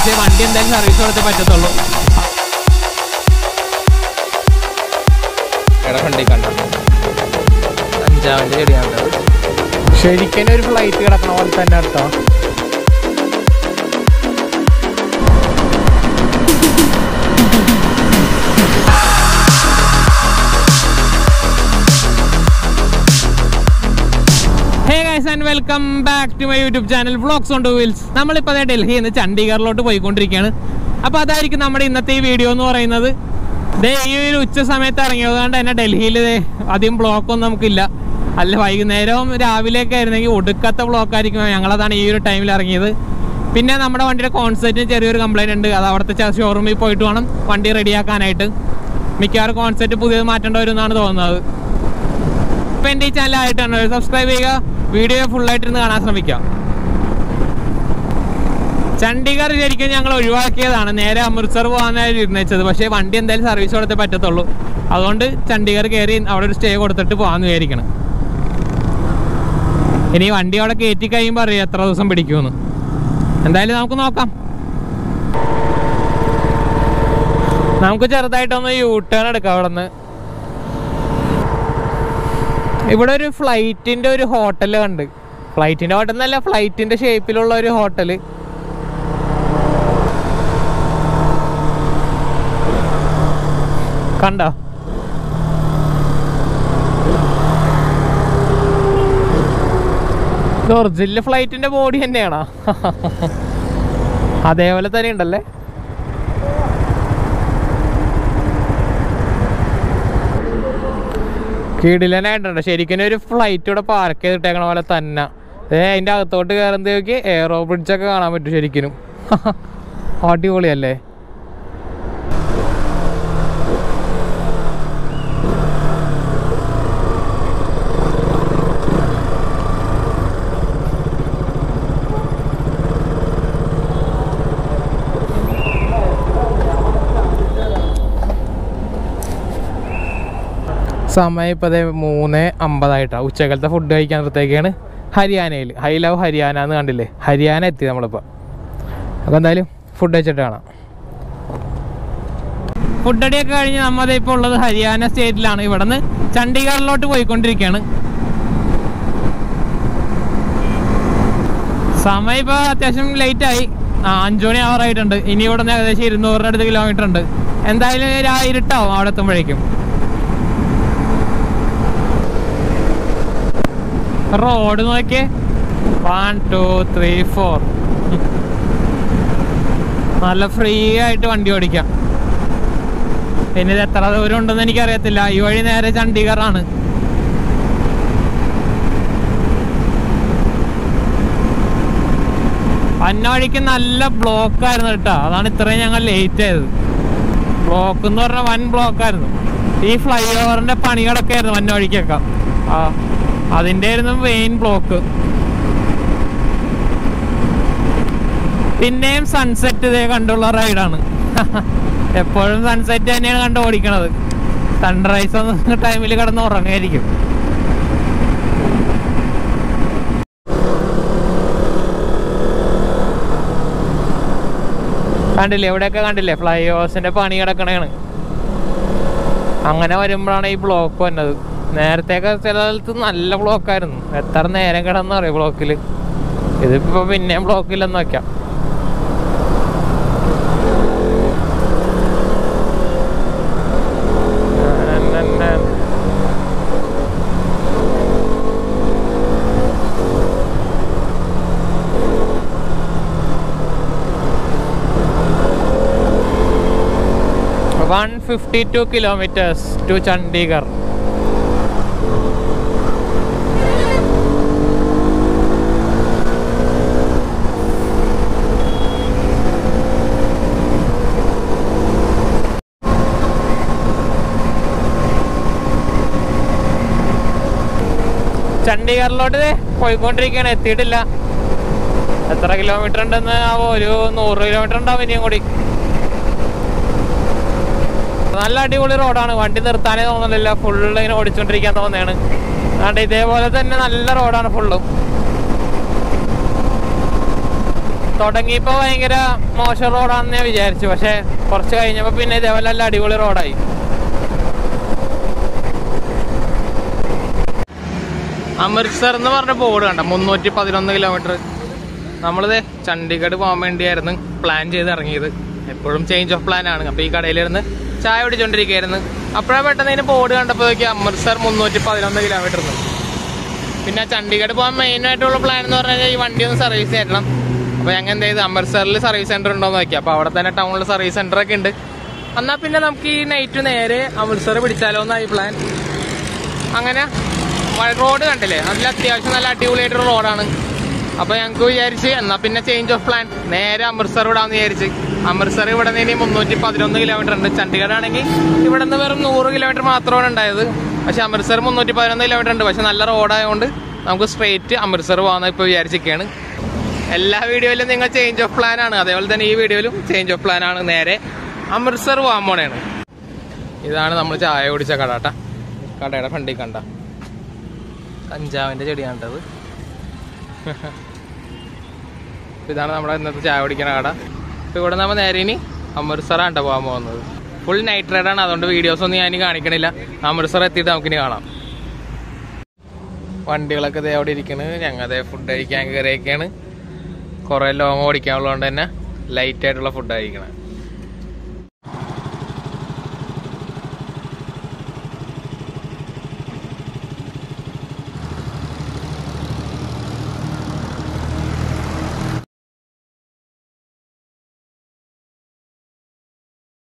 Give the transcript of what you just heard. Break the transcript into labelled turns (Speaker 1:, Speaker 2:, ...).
Speaker 1: പക്ഷേ വണ്ടി എന്തായാലും സർവീസ് കൊടുത്തേ പറ്റത്തുള്ളൂ
Speaker 2: ഇടവണ്ടി കണ്ട അഞ്ചാമത്തെ ചെടിയാണ്
Speaker 1: ശരിക്കും ഒരു ഫ്ലൈറ്റ് കിടക്കണ പോലെ തന്നെ കേട്ടോ hey guys and welcome back to my YouTube channel vlogs on two wheels നമ്മളിപ്പോൾ ദേ ഡൽഹിയിൽ നിന്ന് ചണ്ഡീഗറിലോട്ട് പോയിക്കൊണ്ടിരിക്കുകയാണ് അപ്പോൾ അതായിരിക്കും നമ്മുടെ ഇന്നത്തെ ഈ വീഡിയോ എന്ന് പറയുന്നത് ദേ ഈ ഒരു ഉച്ച സമയത്ത് ഇറങ്ങിയത് കൊണ്ട് തന്നെ ഡൽഹിയിൽ ദേ അധികം ബ്ലോക്കൊന്നും നമുക്കില്ല അല്ല വൈകുന്നേരവും രാവിലെയൊക്കെ ആയിരുന്നെങ്കിൽ ഒടുക്കത്തെ ബ്ലോക്ക് ആയിരിക്കും ഞങ്ങളതാണ് ഈ ഒരു ടൈമിൽ ഇറങ്ങിയത് പിന്നെ നമ്മുടെ വണ്ടിയുടെ കോൺസെപ്റ്റിന് ചെറിയൊരു കംപ്ലൈൻറ്റ് ഉണ്ട് അത് അവിടുത്തെ ഷോറൂമിൽ പോയിട്ട് വേണം വണ്ടി റെഡിയാക്കാനായിട്ട് മിക്കവാറും കോൺസെപ്റ്റ് പുതിയത് മാറ്റേണ്ടി വരും എന്നാണ് തോന്നുന്നത് ഇപ്പം എൻ്റെ ഈ ചാനൽ ആയിട്ടാണ് സബ്സ്ക്രൈബ് ചെയ്യുക വീഡിയോ ഫുള്ളായിട്ടിരുന്ന് കാണാൻ ശ്രമിക്കാം ചണ്ഡീഗഡ് ശരിക്കും ഞങ്ങൾ ഒഴിവാക്കിയതാണ് നേരെ അമൃത്സർ പോകാനായിരുന്നു ഇരുന്നേച്ചത് പക്ഷേ വണ്ടി എന്തായാലും സർവീസ് കൊടുത്തേ പറ്റത്തുള്ളൂ അതുകൊണ്ട് ചണ്ഡീഗഡ് കയറി അവിടെ ഒരു സ്റ്റേ കൊടുത്തിട്ട് പോകാമെന്ന് വിചാരിക്കണം ഇനി വണ്ടി അവിടെ കയറ്റി കഴിയുമ്പോൾ അറിയാം എത്ര ദിവസം പിടിക്കുമെന്ന് എന്തായാലും നമുക്ക് നോക്കാം നമുക്ക് ചെറുതായിട്ടൊന്ന് യൂ ടേൺ എടുക്കാം അവിടെ നിന്ന് ഇവിടെ ഒരു ഫ്ലൈറ്റിന്റെ ഒരു ഹോട്ടൽ കണ്ട് ഫ്ലൈറ്റിന്റെ ഹോട്ടൽ എന്നല്ല ഫ്ലൈറ്റിന്റെ ഷേപ്പിലുള്ള ഒരു ഹോട്ടൽ കണ്ടോ ഇത് ഒറിജിനൽ ഫ്ലൈറ്റിന്റെ ബോഡി തന്നെയാണോ അതേപോലെ തന്നെ ഉണ്ടല്ലേ കിടിലനായിട്ടുണ്ട് ശരിക്കും ഒരു ഫ്ലൈറ്റ് ഇവിടെ പാർക്ക് ചെയ്തിട്ടേക്കണ പോലെ തന്നെ ഏ അതിൻ്റെ അകത്തോട്ട് കയറുന്നതൊക്കെ എയറോ ബ്രിഡ്ജൊക്കെ കാണാൻ പറ്റും ശരിക്കും അടിപൊളിയല്ലേ സമയം ഇപ്പോൾ അതേ മൂന്ന് അമ്പതായിട്ടാണ് ഉച്ചക്കലത്തെ ഫുഡ് കഴിക്കാൻ നിർത്തേക്കാണ് ഹരിയാനയിൽ ഹൈ ലവ് ഹരിയാന എന്ന് കണ്ടില്ലേ ഹരിയാന എത്തി നമ്മളിപ്പോൾ അപ്പോൾ എന്തായാലും ഫുഡ് കഴിച്ചിട്ട് കാണാം ഫുഡ് അടിയൊക്കെ കഴിഞ്ഞ് നമ്മൾ ഇപ്പോൾ ഉള്ളത് ഹരിയാന സ്റ്റേറ്റിലാണ് ഇവിടെ നിന്ന് ചണ്ഡീഗഡിലോട്ട് പോയിക്കൊണ്ടിരിക്കുകയാണ് സമയം ഇപ്പോൾ അത്യാവശ്യം ലേറ്റ് ആയി ആ അഞ്ചു മണി ആവാറായിട്ടുണ്ട് ഇനി ഇവിടെ നിന്ന് ഏകദേശം ഇരുന്നൂറിൻ്റെ അടുത്ത് കിലോമീറ്റർ ഉണ്ട് എന്തായാലും ഒരു ആ ഇരുട്ടാവും അവിടെ എത്തുമ്പോഴേക്കും റോഡ് നോക്കിയേ വൺ ടു ത്രീ ഫോർ നല്ല ഫ്രീ ആയിട്ട് വണ്ടി ഓടിക്കാം പിന്നെ ഇത് എത്ര ദൂരം ഉണ്ടെന്ന് എനിക്കറിയത്തില്ല ഈ വഴി നേരെ ചണ്ഡീഗറാണ് അന്ന വഴിക്ക് നല്ല ബ്ലോക്ക് ആയിരുന്നു കേട്ടോ അതാണ് ഇത്രയും ഞങ്ങൾ ലേറ്റ് ആയത് ബ്ലോക്ക് എന്ന് പറഞ്ഞാൽ വൻ ബ്ലോക്ക് ആയിരുന്നു ഈ ഫ്ലൈ ഓവറിന്റെ പണികളൊക്കെ ആയിരുന്നു വന്ന വഴിക്കൊക്കെ ആ അതിൻ്റെ ആയിരുന്നു മെയിൻ ബ്ലോക്ക് പിന്നെയും സൺസെറ്റ് ഇതേ കണ്ടുള്ള റൈഡാണ് എപ്പോഴും സൺസെറ്റ് തന്നെയാണ് കണ്ട് ഓടിക്കണത് സൺറൈസ് ഒന്നും ടൈമിൽ കിടന്ന് ഉറങ്ങായിരിക്കും കണ്ടില്ലേ എവിടെയൊക്കെ കണ്ടില്ലേ ഫ്ലൈ ഓവേഴ്സിന്റെ പണി കിടക്കണേണ് അങ്ങനെ വരുമ്പോഴാണ് ഈ ബ്ലോക്ക് വന്നത് നേരത്തെയൊക്കെ ചില സ്ഥലത്ത് നല്ല ബ്ലോക്കായിരുന്നു എത്ര നേരം കിടന്നു പറയും ബ്ലോക്കിൽ ഇതിപ്പോ പിന്നെയും ബ്ലോക്കില്ലെന്ന് വെക്കാം one fifty two kilometres to Chandigarh ചണ്ഡീഗറിലോട്ട് ദേ പോയിക്കൊണ്ടിരിക്കുകയാണ് എത്തിയിട്ടില്ല എത്ര കിലോമീറ്റർ ഉണ്ടെന്ന് ആവോ ഒരു നൂറ് കിലോമീറ്റർ ഉണ്ടാവും ഇനിയും കൂടി നല്ല അടിപൊളി റോഡാണ് വണ്ടി നിർത്താനേ തോന്നുന്നില്ല ഫുള്ള് ഇങ്ങനെ ഓടിച്ചോണ്ടിരിക്കാൻ തോന്നുന്നതാണ് അതുകൊണ്ട് ഇതേപോലെ തന്നെ നല്ല റോഡാണ് ഫുള്ളും തുടങ്ങിയപ്പോ ഭയങ്കര മോശം റോഡാണെന്ന് ഞാൻ വിചാരിച്ചു പക്ഷെ കുറച്ച് കഴിഞ്ഞപ്പോ പിന്നെ ഇതേപോലെ നല്ല അടിപൊളി റോഡായി അമൃത്സർ എന്ന് പറഞ്ഞ ബോർഡ് കണ്ട മുന്നൂറ്റി പതിനൊന്ന് കിലോമീറ്റർ നമ്മളിത് ചണ്ഡീഗഡ് പോകാൻ വേണ്ടിയായിരുന്നു പ്ലാൻ ചെയ്ത് ഇറങ്ങിയത് എപ്പോഴും ചേഞ്ച് ഓഫ് പ്ലാൻ ആണ് അപ്പോൾ ഈ കടയിലിരുന്ന് ചായ കുടിച്ചോണ്ടിരിക്കുകയായിരുന്നു അപ്പോഴാണ് പെട്ടെന്ന് ഇതിന് ബോർഡ് കണ്ടപ്പോഴേക്ക് അമൃത്സർ മുന്നൂറ്റി പതിനൊന്ന് കിലോമീറ്റർ പിന്നെ ചണ്ഡീഗഡ് പോകാൻ മെയിൻ ആയിട്ടുള്ള പ്ലാൻ എന്ന് പറഞ്ഞു കഴിഞ്ഞാൽ ഈ വണ്ടി ഒന്ന് സർവീസ് ചെയ്യണം അപ്പോൾ ഞങ്ങൾ എന്ത് ചെയ്ത് അമൃത്സറിൽ സർവീസ് സെന്റർ ഉണ്ടോ എന്ന് നോക്കി അപ്പോൾ അവിടെ തന്നെ ടൗണിൽ സർവീസ് സെന്റർ ഒക്കെ ഉണ്ട് എന്നാൽ പിന്നെ നമുക്ക് ഈ നൈറ്റ് നേരെ അമൃത്സർ പിടിച്ചാലോ എന്നായി പ്ലാൻ അങ്ങനെ റോഡ് കണ്ടില്ലേ അതിൽ അത്യാവശ്യം നല്ല അടിപൊളിയായിട്ടൊരു റോഡാണ് അപ്പോൾ ഞങ്ങൾക്ക് വിചാരിച്ച് എന്നാൽ പിന്നെ ചേഞ്ച് ഓഫ് പ്ലാൻ നേരെ അമൃത്സർ വിടാമെന്ന് വിചാരിച്ച് അമൃത്സർ ഇവിടെ നിന്ന് ഇനി മുന്നൂറ്റി പതിനൊന്ന് കിലോമീറ്റർ ഉണ്ട് ചണ്ഡീഗഡ് ആണെങ്കിൽ ഇവിടെ നിന്ന് വെറും നൂറ് കിലോമീറ്റർ മാത്രമാണ് ഉണ്ടായത് പക്ഷെ അമൃത്സർ മുന്നൂറ്റി പതിനൊന്ന് കിലോമീറ്റർ ഉണ്ട് പക്ഷെ നല്ല റോഡായതുകൊണ്ട് നമുക്ക് സ്ട്രെയിറ്റ് അമൃത്സർ പോകാമെന്ന് ഇപ്പോൾ വിചാരിച്ചിരിക്കുകയാണ് എല്ലാ വീഡിയോയിലും നിങ്ങൾ ചേഞ്ച് ഓഫ് പ്ലാൻ ആണ് അതേപോലെ തന്നെ ഈ വീഡിയോയിലും ചേഞ്ച് ഓഫ് പ്ലാൻ ആണ് നേരെ അമൃത്സർ പോകാൻ പോണേണ് ഇതാണ് നമ്മൾ ചായ കുടിച്ച കട കേട്ടാ കടയുടെ ഫ്രണ്ടിൽ കണ്ട കഞ്ചാവിന്റെ ചെടിയാണ് കേട്ടത് ഇതാണ് നമ്മുടെ ഇന്നത്തെ ചായ കുടിക്കുന്ന കട ഇപ്പൊ ഇവിടെ നമ്മൾ നേരെ ഇനി അമൃത്സറാണ് കേട്ടോ പോകാൻ പോകുന്നത് ഫുൾ നൈറ്റ് റൈഡാണ് അതുകൊണ്ട് വീഡിയോസ് ഒന്നും ഞാൻ കാണിക്കണില്ല അമൃത്സർ എത്തിയിട്ട് നമുക്കിനി കാണാം വണ്ടികളൊക്കെ ദേ അവിടെ ഇരിക്കണ് ഞങ്ങൾ അതേ ഫുഡ് കഴിക്കാൻ കയറിയൊക്കെയാണ് കുറെ ലോങ് ഓടിക്കാനുള്ളതുകൊണ്ട് തന്നെ ലൈറ്റ് ആയിട്ടുള്ള ഫുഡ് കഴിക്കണം